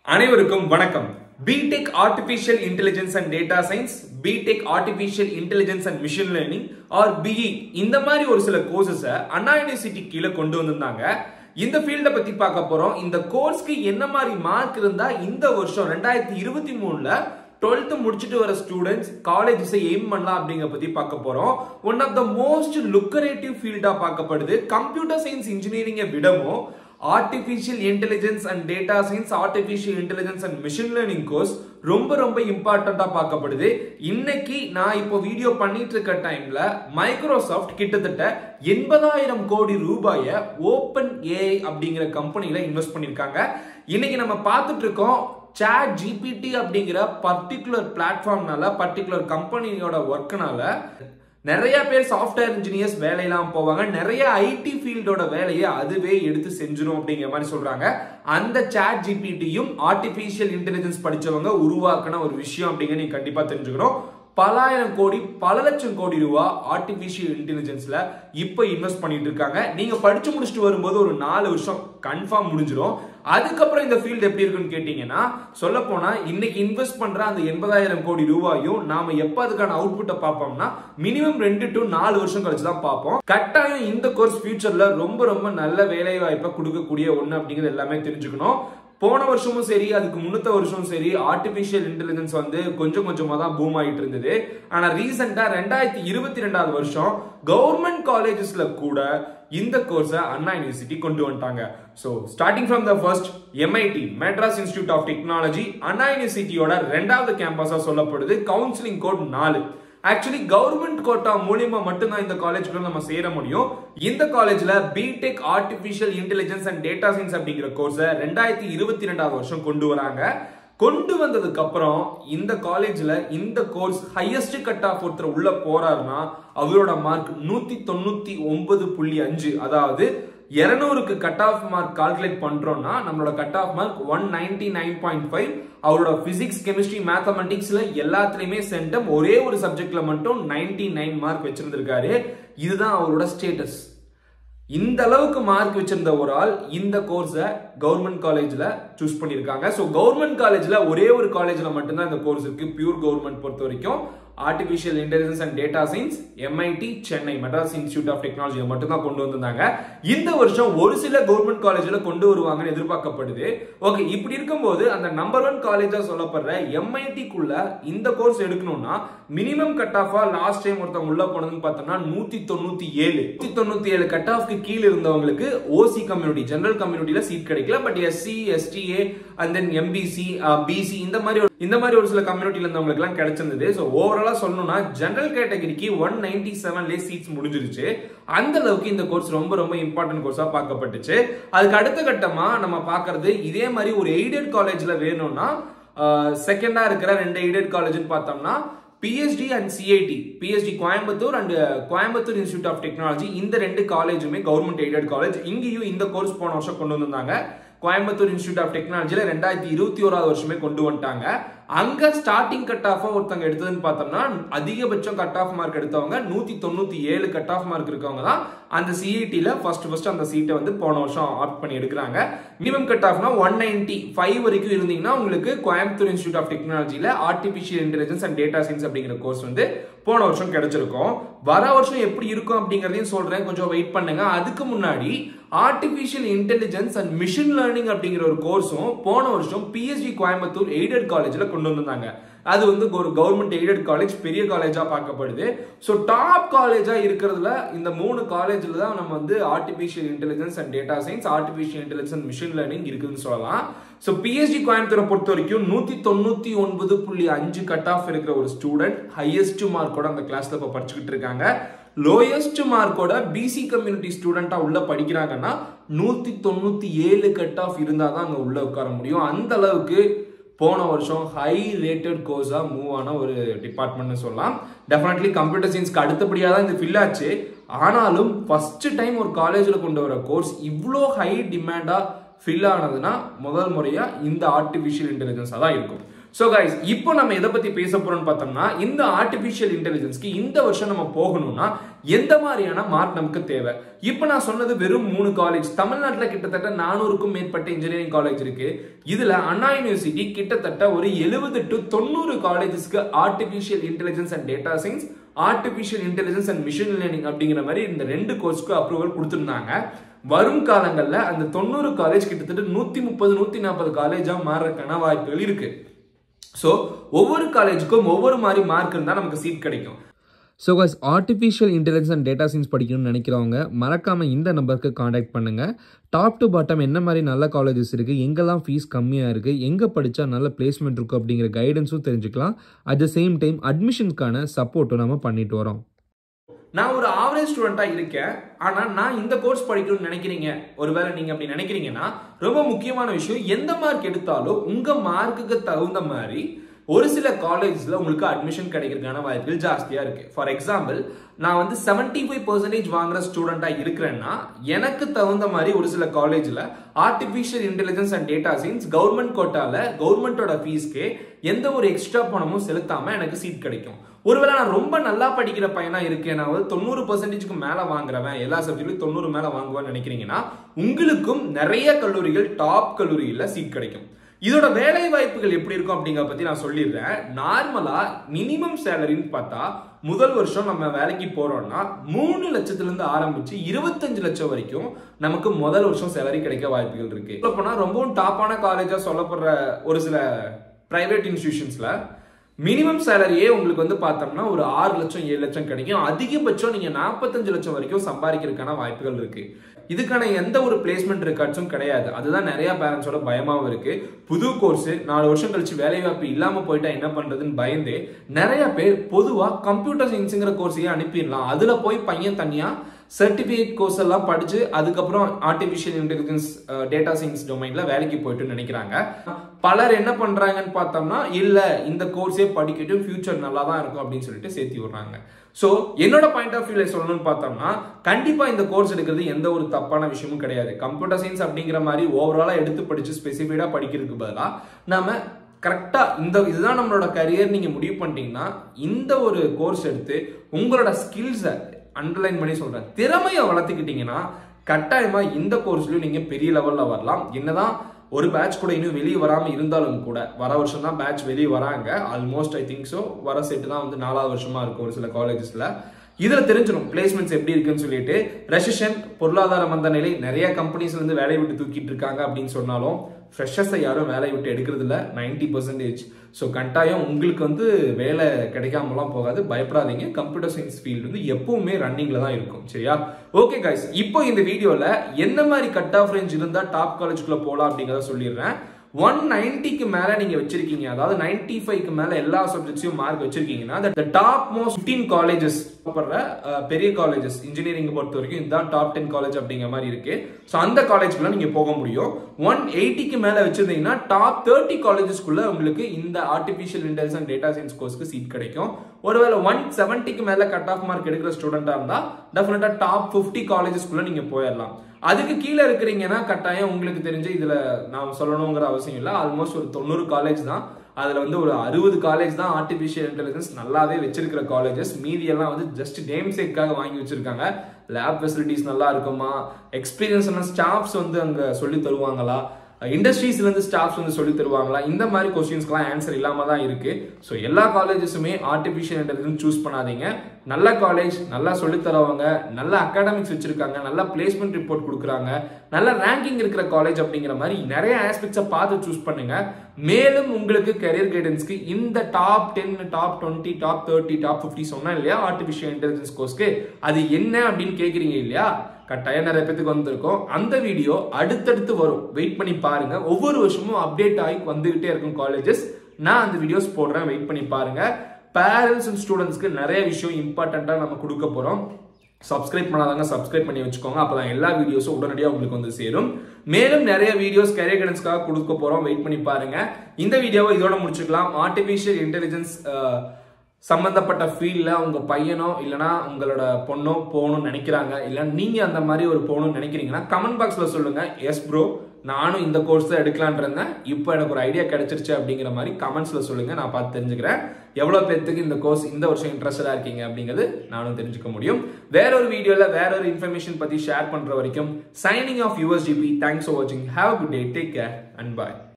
அனைவருக்கும் வணக்கம் BTech artificial intelligence and data science BTech artificial intelligence and machine learning or BE இந்த மாதிரி ஒரு சில கோர்சஸ் அண்ணா யூனிவர்சிட்டி கீழே கொண்டு வந்திருந்தாங்க இந்த ஃபீல்டை பத்தி பார்க்க போறோம் இந்த கோர்ஸ்க்கு என்ன மாதிரி மார்க் இருந்தா இந்த வருஷம் ரெண்டாயிரத்தி இருபத்தி மூணுல டுவெல்த் முடிச்சுட்டு வர ஸ்டூடெண்ட்ஸ் காலேஜஸை எய்ம் பண்ணலாம் அப்படிங்கிற பத்தி பார்க்க போறோம் one of the most lucrative ஃபீல்டா பார்க்கப்படுது கம்ப்யூட்டர் சயின்ஸ் இன்ஜினியரிங்கை விடவும் artificial intelligence and data science artificial intelligence and machine learning course ரொம்ப ரொம்ப இம்பார்ட்டண்டா பார்க்கப்படுது இன்னைக்கு நான் இப்போ வீடியோ பண்ணிட்டு இருக்க டைம்ல மைக்ரோசாஃப்ட் கிட்டத்தட்ட எண்பதாயிரம் கோடி ரூபாயை ஓப்பன் ஏஐ அப்படிங்கிற கம்பெனில இன்வெஸ்ட் பண்ணிருக்காங்க இன்னைக்கு நம்ம பார்த்துட்டு இருக்கோம் சாட் ஜிபிடி அப்படிங்கிற பர்டிகுலர் பிளாட்ஃபார்ம்னால பர்டிகுலர் கம்பெனியோட ஒர்க்னால நிறைய பேர் சாஃப்ட்வேர் இன்ஜினியர்ஸ் வேலையெல்லாம் போவாங்க நிறைய ஐடி ஃபீல்டோட வேலையை அதுவே எடுத்து செஞ்சிரும் அப்படிங்கிற மாதிரி சொல்றாங்க அந்த சாட் ஜிபிடியும் ஆர்டிபிஷியல் இன்டெலிஜென்ஸ் படிச்சவங்க உருவாக்கின ஒரு விஷயம் அப்படிங்க நீங்க கண்டிப்பா தெரிஞ்சுக்கணும் பலாயிரம் கோடி பல லட்சம் கோடி ரூபா ஆர்டிபிஷியல் இன்டெலிஜென்ஸ்ல இப்போ இன்வெஸ்ட் பண்ணிட்டு இருக்காங்க நீங்க படிச்சு முடிச்சுட்டு வரும்போது ஒரு நாலு வருஷம் கன்ஃபார்ம் முடிஞ்சிடும் அதுக்கப்புறம் இந்த ஃபீல்டு எப்படி இருக்குன்னு கேட்டீங்கன்னா சொல்ல போனா இன்னைக்கு இன்வெஸ்ட் பண்ற அந்த எண்பதாயிரம் கோடி ரூபாயும் நாம எப்ப அதுக்கான அவுட்புட்டை பார்ப்போம்னா மினிமம் ரெண்டு டு நாலு வருஷம் கழிச்சு தான் பார்ப்போம் கட்டாயம் இந்த கோர்ஸ் ஃபியூச்சர்ல ரொம்ப ரொம்ப நல்ல வேலை வாய்ப்பை கொடுக்கக்கூடிய ஒண்ணு அப்படிங்கிறது எல்லாமே தெரிஞ்சுக்கணும் போன வருஷமும் சரி அதுக்கு முன்னத்த வருஷமும் சரி ஆர்டிபிஷியல் இன்டெலிஜென்ஸ் வந்து கொஞ்சம் கொஞ்சமா தான் பூம் ஆகிட்டு இருந்தது ஆனா ரீசெண்டா ரெண்டாயிரத்தி இருபத்தி ரெண்டாவது வருஷம் கவர்மெண்ட் காலேஜஸ்ல கூட இந்த கோர்ஸை அண்ணா யூனிவர்சிட்டி கொண்டு வந்துட்டாங்க so starting from the first MIT Madras institute of technology Anna யூனிவர்சிட்டியோட ரெண்டாவது கேம்பஸா சொல்லப்படுது கவுன்சிலிங் கோட் நாலு ஆக்சுவலி கவர்மெண்ட் கோட்டா மூலியமா மட்டும்தான் இந்த காலேஜ்க்குள்ள நம்ம சேர முடியும் இந்த காலேஜ்ல BTech artificial intelligence and data science அப்படிங்கிற கோர்ஸை ரெண்டாயிரத்தி இருபத்தி ரெண்டாவது வருஷம் கொண்டு வராங்க கொண்டு வந்ததுக்கு அப்புறம் இந்த காலேஜ்ல இந்த கோர்ஸ் ஹையஸ்ட் கட் ஆஃப் ஒருத்தர் உள்ள போறாருன்னா அவரோட மார்க் நூத்தி தொண்ணூத்தி ஒன்பது புள்ளி அஞ்சு அதாவது இருநூறுக்கு கட் ஆஃப் மார்க் கால்குலேட் பண்றோம்னா நம்மளோட cut off mark one ninety nine point five அவரோட பிசிக்ஸ் கெமிஸ்ட்ரி மேத்தமெட்டிக்ஸ்ல எல்லாத்துலயுமே சென்டம் ஒரே ஒரு சப்ஜெக்ட்ல மட்டும் நைன்டி நைன் மார்க் வச்சிருந்திருக்காரு இதுதான் அவரோட ஸ்டேட்டஸ் இந்த அளவுக்கு மார்க் வச்சிருந்த ஒரு ஆள் இந்த கோர்ஸை கவர்மெண்ட் காலேஜ்ல சூஸ் பண்ணியிருக்காங்க ஸோ கவர்மெண்ட் காலேஜ்ல ஒரே ஒரு காலேஜ்ல மட்டும்தான் இந்த கோர்ஸ் இருக்கு பியூர் கவர்மெண்ட் பொறுத்த வரைக்கும் artificial intelligence and data science MIT Chennai Madras institute of technology மட்டும் தான் கொண்டு வந்திருந்தாங்க இந்த வருஷம் ஒரு சில கவர்மெண்ட் காலேஜ்ல கொண்டு வருவாங்கன்னு எதிர்பார்க்கப்படுது ஓகே இப்படி இருக்கும்போது அந்த நம்பர் ஒன் காலேஜா சொல்லப்படுற எம்ஐடிக்குள்ள இந்த கோர்ஸ் எடுக்கணும்னா மினிமம் கட் ஆஃபா லாஸ்ட் டைம் ஒருத்தவங்க உள்ள போனதுன்னு பார்த்தோம்னா நூத்தி தொண்ணூத்தி ஏழு நூத்தி தொண்ணூத்தி ஏழு கட் ஆஃப்க்கு கீழே இருந்தவங்களுக்கு ஓசி கம்யூனிட்டி ஜெனரல் கம்யூனிட்டியில சீட் கிடைக்கல but SC STA and then MBC BC இந்த மாதிரி இந்த மாதிரி ஒரு சில கம்யூனிட்டில இருந்தவங்களுக்கு எல்லாம் கிடைச்சிருந்தது ஸோ ஓவராலா சொல்லணும்னா ஜெனரல் கேட்டகரிக்கு ஒன் நைன்டி செவன்லேயே சீட்ஸ் முடிஞ்சிருச்சு அந்த அளவுக்கு இந்த கோர்ஸ் ரொம்ப ரொம்ப இம்பார்ட்டன்ட் கோர்ஸா பார்க்கப்பட்டுச்சு அதுக்கு அடுத்த கட்டமா நம்ம பார்க்கறது இதே மாதிரி ஒரு எய்டட் காலேஜ்ல வேணும்னா செகண்டா இருக்கிற ரெண்டு எய்டட் காலேஜ்னு பார்த்தோம்னா PSG and CIT PSG Coimbatore and Coimbatore institute of technology இந்த ரெண்டு காலேஜுமே கவர்மெண்ட் எய்டட் காலேஜ் இங்கேயும் இந்த கோர்ஸ் போன வருஷம் கொண்டு வந்திருந்தாங்க கோயம்புத்தூர் இன்ஸ்டியூட் ஆஃப் டெக்னாலஜில ரெண்டாயிரத்தி இருபத்தி ஓராவது வருஷமே கொண்டு வந்துட்டாங்க அங்க ஸ்டார்டிங் கட் ஆஃப் ஒருத்தவங்க எடுத்ததுன்னு பார்த்தோம்னா அதிகபட்சம் கட் ஆஃப் மார்க் எடுத்தவங்க நூத்தி தொண்ணூத்தி ஏழு கட் ஆஃப் மார்க் இருக்கவங்க தான் அந்த சிஇடில ஃபர்ஸ்ட் ஃபர்ஸ்ட் அந்த சீட்டை வந்து போன வருஷம் ஆப்ட் பண்ணி எடுக்கிறாங்க மினிமம் கட் ஆஃப்னா ஒன் நைன்டி ஃபைவ் வரைக்கும் இருந்தீங்கன்னா உங்களுக்கு கோயம்புத்தூர் இன்ஸ்டியூட் ஆஃப் டெக்னாலஜில artificial intelligence and data science அப்படிங்கிற கோர்ஸ் வந்து போன வருஷம் கிடைச்சிருக்கும் வர வருஷம் எப்படி இருக்கும் அப்படிங்கறதையும் சொல்றேன் கொஞ்சம் வெயிட் பண்ணுங்க அதுக்கு முன்னாடி artificial intelligence and machine learning அப்படிங்கிற ஒரு கோர்ஸும் போன வருஷம் பிஎஸ்ஜி கோயம்புத்தூர் எய்டட் காலேஜ்ல கொண்டு வந்திருந்தாங்க அது வந்து ஒரு கவர்மெண்ட் எய்டட் காலேஜ் பெரிய காலேஜா பார்க்கப்படுது ஸோ டாப் காலேஜா இருக்கிறதுல இந்த மூணு காலேஜ்ல தான் நம்ம வந்து artificial intelligence and data science artificial intelligence and machine learning இருக்குதுன்னு சொல்லலாம் ஸோ பிஎஸ்டி கோயம்புத்தூரை பொறுத்த வரைக்கும் நூத்தி தொண்ணூத்தி ஒன்பது புள்ளி அஞ்சு கட் ஆஃப் இருக்கிற ஒரு ஸ்டூடெண்ட் ஹையஸ்ட் மார்க்கோட அந்த கிளாஸ்ல இப்போ படிச்சுக்கிட்டு இருக்காங்க லோயஸ்ட் மார்க்கோட பிசி கம்யூனிட்டி ஸ்டூடெண்டா உள்ள படிக்கிறாங்கன்னா நூத்தி தொண்ணூத்தி ஏழு கட் ஆஃப் இருந்தால் தான் அங்க உள்ள உட்கார முடியும் அந்த அளவுக்கு போன வருஷம் ஹை ரேட்டட் கோர்ஸாக மூவ் ஆன ஒரு டிபார்ட்மெண்ட்னு சொல்லலாம் டெஃபினெட்லி கம்ப்யூட்டர் சயின்ஸ்க்கு அடுத்தபடியாக தான் இந்த ஃபில் ஆச்சு ஆனாலும் ஃபர்ஸ்ட் டைம் ஒரு காலேஜில் கொண்டு வர கோர்ஸ் இவ்வளோ ஹை டிமாண்டாக ஃபில் ஆனதுன்னா முதல் முறையாக இந்த ஆர்டிஃபிஷியல் இன்டெலிஜென்ஸாக தான் இருக்கும் ஸோ கைஸ் இப்போ நம்ம எதை பத்தி பேச போறோம்னு பார்த்தோம்னா இந்த ஆர்டிபிஷியல் இன்டெலிஜென்ஸ்க்கு இந்த வருஷம் நம்ம போகணும்னா எந்த மாதிரியான மார்க் நமக்கு தேவை இப்போ நான் சொன்னது வெறும் மூணு காலேஜ் தமிழ்நாட்டில் கிட்டத்தட்ட நானூறுக்கும் மேற்பட்ட இன்ஜினியரிங் காலேஜ் இருக்கு இதுல அண்ணா யூனிவர்சிட்டி கிட்டத்தட்ட ஒரு எழுபது டு தொண்ணூறு காலேஜஸ்க்கு artificial intelligence and data science artificial intelligence and machine learning அப்படிங்கிற மாதிரி இந்த ரெண்டு கோர்ஸ்க்கு அப்ரூவல் கொடுத்துருந்தாங்க வரும் காலங்களில் அந்த தொண்ணூறு காலேஜ் கிட்டத்தட்ட நூத்தி முப்பது நூத்தி நாற்பது காலேஜா மாறுறதுக்கான வாய்ப்புகள் இருக்கு ஸோ ஒவ்வொரு காலேஜுக்கும் ஒவ்வொரு மாதிரி மார்க் இருந்தால் நமக்கு சீட் கிடைக்கும் so guys artificial intelligence and data science படிக்கணும்னு நினைக்கிறவங்க மறக்காமல் இந்த நம்பருக்கு காண்டாக்ட் பண்ணுங்கள் டாப் டு பாட்டம் என்ன மாதிரி நல்ல காலேஜஸ் இருக்குது எங்கெல்லாம் ஃபீஸ் கம்மியாக இருக்குது எங்கே படித்தா நல்ல பிளேஸ்மெண்ட் இருக்கும் அப்படிங்கிற கைடன்ஸும் தெரிஞ்சுக்கலாம் அட் த சேம் டைம் அட்மிஷனுக்கான சப்போர்ட்டும் நம்ம பண்ணிட்டு வரோம் நான் ஒரு ஆவரேஜ் ஸ்டூடெண்டா இருக்கேன் ஆனா நான் இந்த கோர்ஸ் படிக்கணும்னு நினைக்கிறீங்க ஒருவேளை நீங்க அப்படி நினைக்கிறீங்கன்னா ரொம்ப முக்கியமான விஷயம் எந்த மார்க் எடுத்தாலும் உங்க மார்க்குக்கு தகுந்த மாதிரி ஒரு சில காலேஜ்ல உங்களுக்கு அட்மிஷன் கிடைக்கிறதுக்கான வாய்ப்புகள் ஜாஸ்தியா இருக்கு ஃபார் எக்ஸாம்பிள் நான் வந்து செவன்டி ஃபைவ் பர்சன்டேஜ் வாங்குற ஸ்டூடெண்டா இருக்கிறேன்னா எனக்கு தகுந்த மாதிரி ஒரு சில காலேஜ்ல artificial intelligence and data science government கோட்டால கவர்மெண்டோட ஃபீஸ்க்கு எந்த ஒரு எக்ஸ்ட்ரா பணமும் செலுத்தாம எனக்கு சீட் கிடைக்கும் ஒருவேளை நான் ரொம்ப நல்லா படிக்கிற பையனா இருக்கேன் நான் வந்து தொண்ணூறு பர்சன்டேஜ்க்கு மேல வாங்குறவன் எல்லா சப்ஜெக்ட்லையும் தொண்ணூறு மேல வாங்குவேன்னு நினைக்கிறீங்கன்னா உங்களுக்கும் நிறைய கல்லூரிகள் டாப் கல்லூரியில சீட் கிடைக்கும் இதோட வேலை வாய்ப்புகள் எப்படி இருக்கும் அப்படிங்கிற பத்தி நான் சொல்லிடுறேன் நார்மலா மினிமம் சேலரின்னு பார்த்தா முதல் வருஷம் நம்ம வேலைக்கு போறோம்னா மூணு லட்சத்துல இருந்து ஆரம்பிச்சு இருபத்தஞ்சு லட்சம் வரைக்கும் நமக்கு முதல் வருஷம் சேலரி கிடைக்க வாய்ப்புகள் இருக்கு சொல்ல போனா ரொம்பவும் டாப்பான காலேஜா சொல்லப்படுற ஒரு சில பிரைவேட் இன்ஸ்டிடியூஷன்ஸ்ல மினிமம் சேலரியே உங்களுக்கு வந்து பார்த்தோம்னா ஒரு ஆறு லட்சம் ஏழு லட்சம் கிடைக்கும் அதிகபட்சம் நீங்க நாற்பத்தஞ்சு லட்சம் வரைக்கும் சம்பாதிக்கிறதுக்கான வாய்ப்புகள் இருக்கு இதுக்கான எந்த ஒரு பிளேஸ்மெண்ட் ரெக்கார்ட்ஸும் கிடையாது அதுதான் நிறைய பேரண்ட்ஸோட பயமாவும் இருக்கு புது கோர்ஸ் நாலு வருஷம் கழிச்சு வேலை வாய்ப்பு இல்லாம போயிட்டா என்ன பண்றதுன்னு பயந்து நிறைய பேர் பொதுவா கம்ப்யூட்டர் சயின்ஸுங்கிற கோர்ஸையே அனுப்பிடலாம் அதுல போய் பையன் தனியா சர்டிபிகேட் கோர்ஸ் எல்லாம் படிச்சு அதுக்கப்புறம் ஆர்டிபிஷியல் இன்டெலிஜென்ஸ் டேட்டா சயின்ஸ் டொமைன்ல வேலைக்கு போயிட்டு நினைக்கிறாங்க பலர் என்ன பண்றாங்கன்னு பார்த்தோம்னா இல்ல இந்த கோர்ஸே படிக்கட்டும் ஃபியூச்சர் நல்லா தான் இருக்கும் அப்படின்னு சொல்லிட்டு சேர்த்தி விடுறாங்க ஸோ என்னோட பாயிண்ட் ஆஃப் வியூல சொல்லணும்னு பார்த்தோம்னா கண்டிப்பா இந்த கோர்ஸ் எடுக்கிறது எந்த ஒரு தப்பான விஷயமும் கிடையாது கம்ப்யூட்டர் சயின்ஸ் அப்படிங்கிற மாதிரி ஓவராலா எடுத்து படிச்சு ஸ்பெசிஃபைடா படிக்கிறதுக்கு பதிலாக நாம கரெக்டா இந்த இதுதான் நம்மளோட கரியர் நீங்க முடிவு பண்ணிட்டீங்கன்னா இந்த ஒரு கோர்ஸ் எடுத்து உங்களோட ஸ்கில்ஸை அண்டர்லைன் பண்ணி சொல்றேன் திறமையை வளர்த்துக்கிட்டீங்கன்னா கட்டாயமா இந்த கோர்ஸ்லயும் நீங்க பெரிய லெவல்ல வரலாம் என்னதான் ஒரு பேட்ச் கூட இன்னும் வெளியே வராம இருந்தாலும் கூட வர வருஷம் தான் பேட்ச் வெளியே வராங்க ஆல்மோஸ்ட் ஐ திங்க் ஸோ வர செட்டு தான் வந்து நாலாவது வருஷமா இருக்கும் ஒரு சில காலேஜஸ்ல இதுல தெரிஞ்சிடும் பிளேஸ்மெண்ட்ஸ் எப்படி இருக்குன்னு சொல்லிட்டு ரெசிஷன் பொருளாதார மந்த நிலை நிறைய கம்பெனிஸ்ல இருந்து வேலையை விட்டு தூக்கிட்டு இருக்காங்க அப்படின்னு சொன்னாலும் ஃப்ரெஷர்ஸை யாரும் வேலையை விட்டு எடுக்கிறது இல்லை நைன்டி பர்சன்டேஜ் ஸோ கட்டாயம் உங்களுக்கு வந்து வேலை கிடைக்காமலாம் போகாது பயப்படாதீங்க கம்ப்யூட்டர் சயின்ஸ் ஃபீல்டு வந்து எப்பவுமே ரன்னிங்ல தான் இருக்கும் சரியா ஓகே கைஸ் இப்போ இந்த வீடியோல என்ன மாதிரி கட் ஆஃப் ரேஞ்ச் இருந்தா டாப் காலேஜ்குள்ள போகலாம் அப்படிங்கிறத சொல்லிடுறேன் ஒன் நைன்டிக்கு மேல நீங்க வச்சிருக்கீங்க அதாவது நைன்டி ஃபைவ்க்கு மேல எல்லா சப்ஜெக்ட்ஸையும் மார்க் வச்சிருக்கீங்கன்னா the top most fifteen colleges படுற பெரிய காலேஜஸ் இன்ஜினியரிங் பொறுத்த வரைக்கும் இதுதான் டாப் டென் காலேஜ் அப்படிங்கிற மாதிரி இருக்கு ஸோ அந்த காலேஜ்க்குள்ள நீங்க போக முடியும் ஒன் எயிட்டிக்கு மேல வச்சிருந்தீங்கன்னா டாப் தேர்ட்டி காலேஜஸ்க்குள்ள உங்களுக்கு இந்த artificial intelligence and data science கோர்ஸ்க்கு சீட் கிடைக்கும் ஒருவேளை ஒன் செவன்ட்டிக்கு மேல கட் ஆஃப் மார்க் எடுக்கிற ஸ்டூடெண்டா இருந்தா டெஃபினட்டா டாப் ஃபிஃப்டி காலேஜஸ்க்குள்ள நீங்க போயிடலாம் அதுக்கு கீழே இருக்கிறீங்கன்னா கட்டாயம் உங்களுக்கு தெரிஞ்சு இதுல நான் சொல்லணுங்கிற அவசியம் இல்லை ஆல்மோஸ்ட் ஒரு தொண்ணூறு காலேஜ் தான் அதுல வந்து ஒரு அறுபது காலேஜ் தான் ஆர்டிபிஷியல் இன்டெலிஜென்ஸ் நல்லாவே வச்சிருக்கிற காலேஜஸ் மீதி எல்லாம் வந்து ஜஸ்ட் நேம் சேக்காக வாங்கி வச்சிருக்காங்க லேப் ஃபெசிலிட்டிஸ் நல்லா இருக்குமா எக்ஸ்பீரியன்ஸ் ஸ்டாஃப்ஸ் வந்து அங்க சொல்லி தருவாங்களா இண்டஸ்ட்ரீஸ்ல இருந்து ஸ்டாஃப்ஸ் வந்து சொல்லி தருவாங்களா இந்த மாதிரி கொஸ்டின்ஸ்க்குலாம் ஆன்சர் இல்லாம தான் இருக்கு ஸோ எல்லா காலேஜஸுமே ஆர்டிபிஷியல் இன்டெலிஜென்ஸ் சூஸ் பண்ணாதீங்க நல்ல காலேஜ் நல்லா சொல்லி தரவங்க நல்ல அகாடமிக்ஸ் வச்சிருக்காங்க நல்ல பிளேஸ்மெண்ட் ரிப்போர்ட் கொடுக்குறாங்க நல்ல ரேங்கிங் இருக்கிற காலேஜ் அப்படிங்கிற மாதிரி நிறைய ஆஸ்பெக்ட்ஸை பார்த்து சூஸ் பண்ணுங்க மேலும் உங்களுக்கு கரியர் கைடன்ஸ்க்கு இந்த top ten top twenty top thirty top fifty சொன்னா இல்லையா ஆர்டிபிஷியல் இன்டெலிஜென்ஸ் கோர்ஸ்க்கு அது என்ன அப்படின்னு கேட்குறீங்க இல்லையா கட்டாயம் நிறைய பேத்துக்கு வந்திருக்கும் அந்த வீடியோ அடுத்தடுத்து வரும் வெயிட் பண்ணி பாருங்க ஒவ்வொரு வருஷமும் அப்டேட் ஆகி வந்துகிட்டே இருக்கும் காலேஜஸ் நான் அந்த வீடியோஸ் போடுறேன் வெயிட் பண்ணி பாருங்க பேரண்ட்ஸ் அண்ட் ஸ்டூடெண்ட்ஸ்க்கு நிறைய விஷயம் இம்பார்ட்டண்ட்டாக நம்ம கொடுக்க போகிறோம் சப்ஸ்கிரைப் பண்ணாதவங்க சப்ஸ்கிரைப் பண்ணி வச்சுக்கோங்க அப்பதான் எல்லா வீடியோஸும் உடனடியாக உங்களுக்கு வந்து சேரும் மேலும் நிறைய வீடியோஸ் கரியர் கைடன்ஸ்க்காக கொடுக்க போறோம் வெயிட் பண்ணி பாருங்க இந்த வீடியோவை இதோட முடிச்சுக்கலாம் ஆர்டிபிஷியல் இன்டெலிஜென்ஸ் சம்பந்தப்பட்ட ஃபீல்டில் உங்க பையனோ இல்லைனா உங்களோட பொண்ணோ போகணும்னு நினைக்கிறாங்க இல்லை நீங்க அந்த மாதிரி ஒரு போகணும்னு நினைக்கிறீங்கன்னா கமெண்ட் பாக்ஸ்ல சொல்லுங்க எஸ் ப்ரோ நானும் இந்த கோர்ஸ் தான் எடுக்கலான் இருந்தேன் இப்போ எனக்கு ஒரு ஐடியா கிடைச்சிருச்சு அப்படிங்கிற மாதிரி கமெண்ட்ஸ்ல சொல்லுங்க நான் பார்த்து தெரிஞ்சுக்கிறேன் எவ்வளவு பேர்த்துக்கு இந்த கோர்ஸ் இந்த வருஷம் இன்ட்ரெஸ்டடா இருக்கீங்க அப்படிங்கிறது நானும் தெரிஞ்சுக்க முடியும் வேற ஒரு வீடியோல வேற ஒரு இன்ஃபர்மேஷன் பத்தி ஷேர் பண்ற வரைக்கும் signing off USTB thanks for வாட்சிங் have good day take care and bye